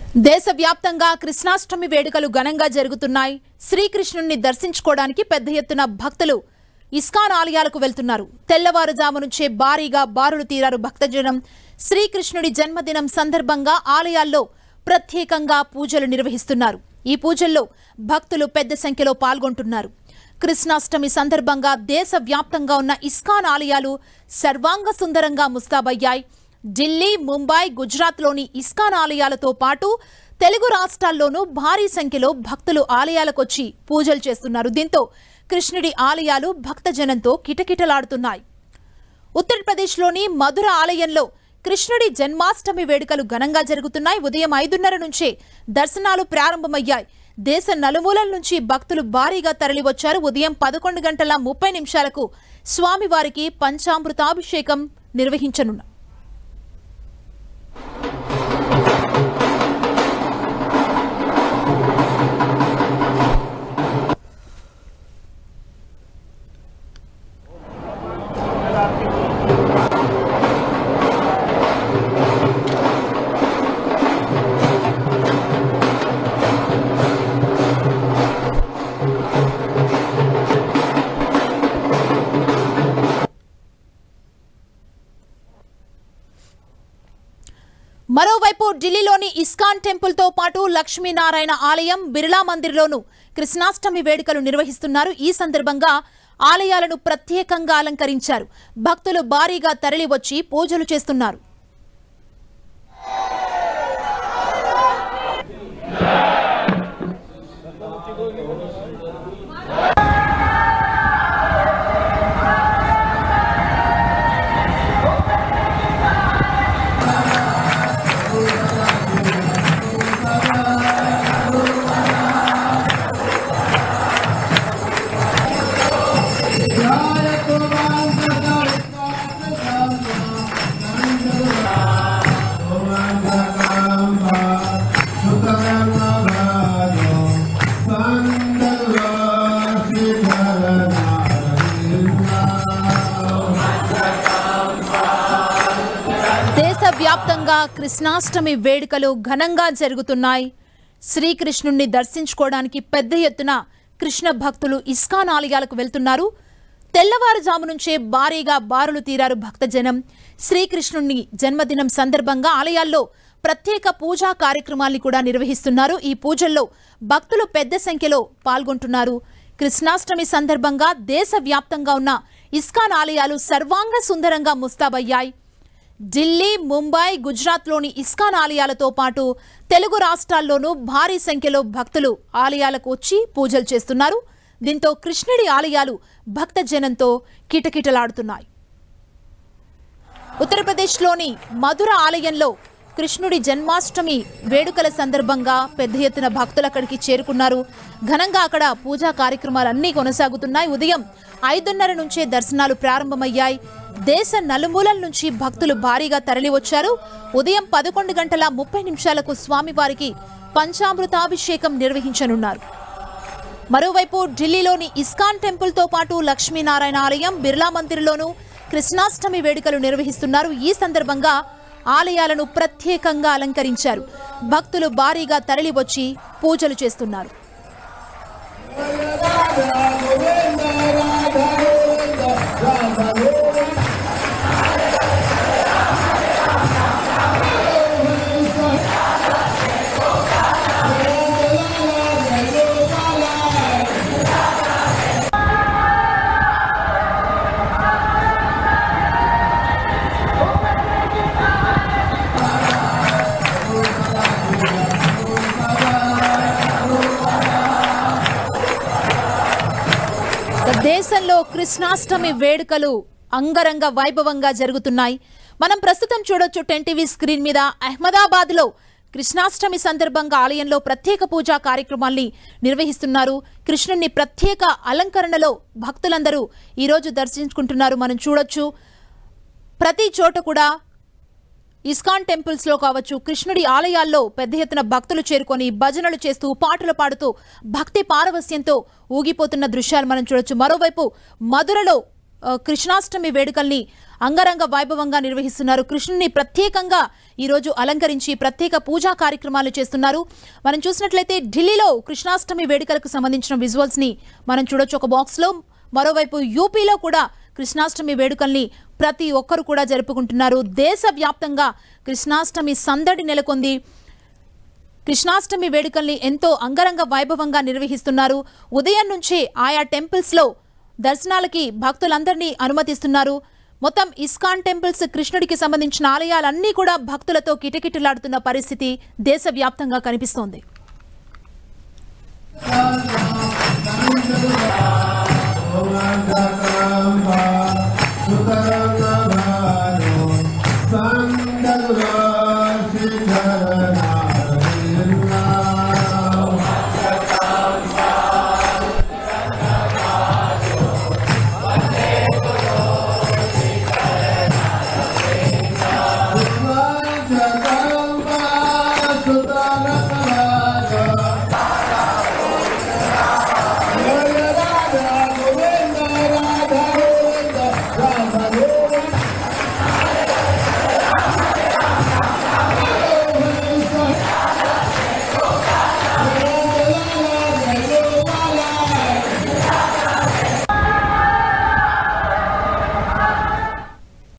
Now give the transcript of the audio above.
దేశవ్యాప్తంగా కృష్ణాష్టమి వేడుకలు ఘనంగా జరుగుతున్నాయి శ్రీకృష్ణుణ్ణి దర్శించుకోవడానికి పెద్ద ఎత్తున భక్తులు ఇస్కాన్ ఆలయాలకు వెళ్తున్నారు తెల్లవారుజాము నుంచే భారీగా బారులు తీరారు భక్తజనం శ్రీకృష్ణుడి జన్మదినం సందర్భంగా ఆలయాల్లో ప్రత్యేకంగా పూజలు నిర్వహిస్తున్నారు ఈ పూజల్లో భక్తులు పెద్ద సంఖ్యలో పాల్గొంటున్నారు కృష్ణాష్టమి సందర్భంగా దేశవ్యాప్తంగా ఉన్న ఇస్కాన్ ఆలయాలు సర్వాంగ సుందరంగా ముస్తాబయ్యాయి ఢిల్లీ ముంబై గుజరాత్లోని ఇస్కాన్ ఆలయాలతో పాటు తెలుగు రాష్ట్రాల్లోనూ భారీ సంఖ్యలో భక్తులు ఆలయాలకొచ్చి పూజలు చేస్తున్నారు దీంతో కృష్ణుడి ఆలయాలు భక్తజనంతో కిటకిటలాడుతున్నాయి ఉత్తరప్రదేశ్లోని మధుర ఆలయంలో కృష్ణుడి జన్మాష్టమి వేడుకలు ఘనంగా జరుగుతున్నాయి ఉదయం ఐదున్నర నుంచే దర్శనాలు ప్రారంభమయ్యాయి దేశ నలుమూలల నుంచి భక్తులు భారీగా తరలివచ్చారు ఉదయం పదకొండు గంటల ముప్పై నిమిషాలకు స్వామివారికి పంచామృతాభిషేకం నిర్వహించనున్నారు మరోవైపు ఢిల్లీలోని ఇస్కాన్ టెంపుల్ తో పాటు లక్ష్మీనారాయణ ఆలయం బిర్లా మందిర్లోనూ కృష్ణాష్టమి వేడుకలు నిర్వహిస్తున్నారు ఈ సందర్భంగా ఆలయాలను ప్రత్యేకంగా అలంకరించారు భక్తులు భారీగా తరలివచ్చి పూజలు చేస్తున్నారు దేశవ్యాప్తంగా కృష్ణాష్టమి వేడుకలు ఘనంగా జరుగుతున్నాయి శ్రీకృష్ణుణ్ణి దర్శించుకోవడానికి పెద్ద ఎత్తున కృష్ణ భక్తులు ఇస్కాన్ ఆలయాలకు వెళ్తున్నారు తెల్లవారుజాము నుంచే భారీగా బారులు తీరారు భక్తజనం శ్రీకృష్ణుణ్ణి జన్మదినం సందర్భంగా ఆలయాల్లో ప్రత్యేక పూజా కార్యక్రమాల్ని కూడా నిర్వహిస్తున్నారు ఈ పూజల్లో భక్తులు పెద్ద సంఖ్యలో పాల్గొంటున్నారు కృష్ణాష్టమి సందర్భంగా దేశవ్యాప్తంగా ఉన్న ఇస్కాన్ ఆలయాలు సర్వాంగ సుందరంగా ముస్తాబయ్యాయి ఢిల్లీ ముంబై గుజరాత్లోని ఇస్కాన్ ఆలయాలతో పాటు తెలుగు రాష్ట్రాల్లోనూ భారీ సంఖ్యలో భక్తులు ఆలయాలకు వచ్చి పూజలు చేస్తున్నారు దీంతో కృష్ణుడి ఆలయాలు భక్తజనంతో కిటకిటలాడుతున్నాయి ఉత్తరప్రదేశ్లోని మధుర ఆలయంలో కృష్ణుడి జన్మాష్టమి వేడుకల సందర్భంగా పెద్ద ఎత్తున భక్తులు అక్కడికి చేరుకున్నారు ఘనంగా అక్కడ పూజా కార్యక్రమాలన్నీ కొనసాగుతున్నాయి ఉదయం ఐదున్నర నుంచే దర్శనాలు ప్రారంభమయ్యాయి దేశ నలుమూలల నుంచి భక్తులు భారీగా తరలివచ్చారు ఉదయం పదకొండు గంటల ముప్పై నిమిషాలకు స్వామివారికి పంచామృతాభిషేకం నిర్వహించనున్నారు మరోవైపు ఢిల్లీలోని ఇస్కాన్ టెంపుల్తో పాటు లక్ష్మీనారాయణ ఆలయం బిర్లా మందిర్లోనూ కృష్ణాష్టమి వేడుకలు నిర్వహిస్తున్నారు ఈ సందర్భంగా ఆలయాలను ప్రత్యేకంగా అలంకరించారు భక్తులు భారీగా తరలివచ్చి పూజలు చేస్తున్నారు దేశంలో కృష్ణాష్టమి వేడుకలు అంగరంగ వైభవంగా జరుగుతున్నాయి మనం ప్రస్తుతం చూడొచ్చు టెన్ టీవీ స్క్రీన్ మీద అహ్మదాబాద్ లో కృష్ణాష్టమి సందర్భంగా ఆలయంలో ప్రత్యేక పూజా కార్యక్రమాల్ని నిర్వహిస్తున్నారు కృష్ణుణ్ణి ప్రత్యేక అలంకరణలో భక్తులందరూ ఈరోజు దర్శించుకుంటున్నారు మనం చూడొచ్చు ప్రతి చోట కూడా ఇస్కాన్ టెంపుల్స్ లో కావచ్చు కృష్ణుడి ఆలయాల్లో పెద్ద ఎత్తున భక్తులు చేరుకొని భజనలు చేస్తూ పాటలు పాడుతూ భక్తి పారవస్యంతో ఊగిపోతున్న దృశ్యాలు మనం చూడొచ్చు మరోవైపు మధురలో ఆ, కృష్ణాష్టమి వేడుకల్ని అంగరంగ వైభవంగా నిర్వహిస్తున్నారు కృష్ణుని ప్రత్యేకంగా ఈరోజు అలంకరించి ప్రత్యేక పూజా కార్యక్రమాలు చేస్తున్నారు మనం చూసినట్లయితే ఢిల్లీలో కృష్ణాష్టమి వేడుకలకు సంబంధించిన విజువల్స్ ని మనం చూడొచ్చు ఒక బాక్స్ లో మరోవైపు యూపీలో కూడా కృష్ణాష్టమి వేడుకల్ని ప్రతి ఒక్కరు కూడా జరుపుకుంటున్నారు దేశవ్యాప్తంగా కృష్ణాష్టమి సందడి నెలకొంది కృష్ణాష్టమి వేడుకల్ని ఎంతో అంగరంగ వైభవంగా నిర్వహిస్తున్నారు ఉదయం నుంచే ఆయా టెంపుల్స్ లో దర్శనాలకి భక్తులందరినీ అనుమతిస్తున్నారు మొత్తం ఇస్కాన్ టెంపుల్స్ కృష్ణుడికి సంబంధించిన ఆలయాలన్నీ కూడా భక్తులతో కిటకిటలాడుతున్న పరిస్థితి దేశవ్యాప్తంగా కనిపిస్తోంది సుత